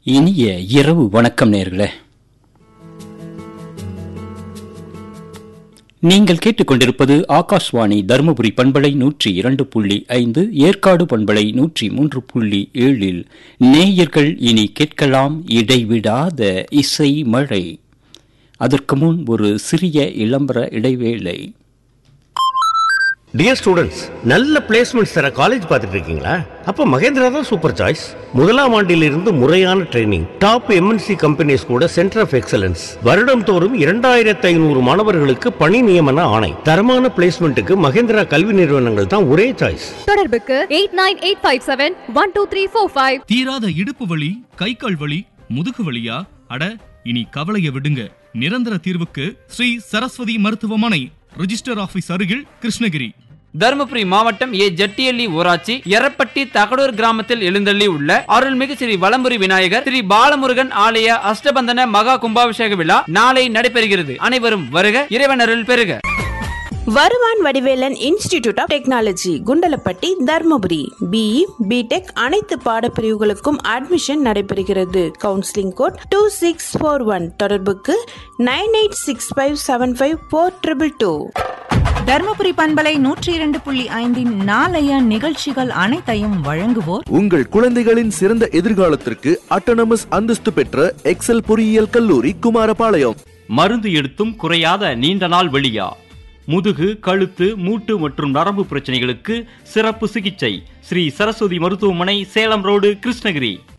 இனிய இரவு வணக்கம் நேர்களே நீங்கள் கேட்டுக்கொண்டிருப்பது ஆகாஷ்வாணி தருமபுரி பண்பலை நூற்றி இரண்டு புள்ளி ஐந்து ஏற்காடு பண்பலை நூற்றி மூன்று புள்ளி ஏழில் நேயர்கள் இனி கேட்கலாம் இடைவிடாத இசை மழை அதற்கு முன் ஒரு சிறிய இளம்பர இடைவேளை டியர் ஸ்டூடெண்ட்ஸ் நல்ல பிளேஸ்மெண்ட்ஸ் தர காலேஜ் பார்த்துட்டு இருக்கீங்களா அப்ப மகேந்திரா தான் சூப்பர் சாய்ஸ் முதலாம் ஆண்டிலிருந்து முறையான ட்ரைனிங் டாப் எம்என்சி கம்பெனிஸ் கூட சென்டர் ஆஃப் எக்ஸலன்ஸ் வருடம் தோறும் இரண்டாயிரத்து ஐநூறு மாணவர்களுக்கு பணி நியமன ஆணை தரமான பிளேஸ்மெண்ட்டுக்கு மகேந்திரா கல்வி நிறுவனங்கள் தான் ஒரே சாய்ஸ் தொடர்புக்கு eight nine eight five seven one two three four five தீராத இடுப்பு வலி கை கால் வலி முதுகு வலியா அட இனி கவலைய விடுங்க நிரந்தர தீர்வுக்கு ஸ்ரீ சரஸ்வதி மருத்துவமனை ரிஜிஸ்டர் ஆபீஸ் அருகில் கிருஷ்ணகிரி தருமபுரி மாவட்டம் ஏ ஜட்டியள்ளி ஊராட்சி எரப்பட்டி தகடூர் கிராமத்தில் எழுந்தள்ளி உள்ள அருள்மிகு ஸ்ரீ வலம்புரி விநாயகர் ஸ்ரீ பாலமுருகன் ஆலய அஷ்டபந்தன மகா கும்பாபிஷேக விழா நாளை நடைபெறுகிறது அனைவரும் வருக இறைவனருள் பெறுக வருவான் Vadivelan institute of technology Kundalapatti Dharmapuri BE BTech அனைத்து பாடப்பிரிவுகளுக்கும் அட்மிஷன் நடைபெறுகிறது counselling code two six four one தொடர்புக்கு nine eight six five seven five four triple two Dharmapuri பண்பலை நூற்றி இரண்டு புள்ளி ஐந்தின் நாளைய நிகழ்ச்சிகள் அனைத்தையும் வழங்குவோர் உங்கள் குழந்தைகளின் சிறந்த எதிர்காலத்திற்கு அட்டனமஸ் அந்தஸ்து பெற்ற எக்ஸல் பொறியியல் கல்லூரி குமாரபாளையம் மருந்து எடுத்தும் குறையாத நீண்ட நாள் வெளியா முதுகு கழுத்து மூட்டு மற்றும் நரம்பு பிரச்சனைகளுக்கு சிறப்பு சிகிச்சை ஸ்ரீ சரஸ்வதி மருத்துவமனை சேலம் ரோடு கிருஷ்ணகிரி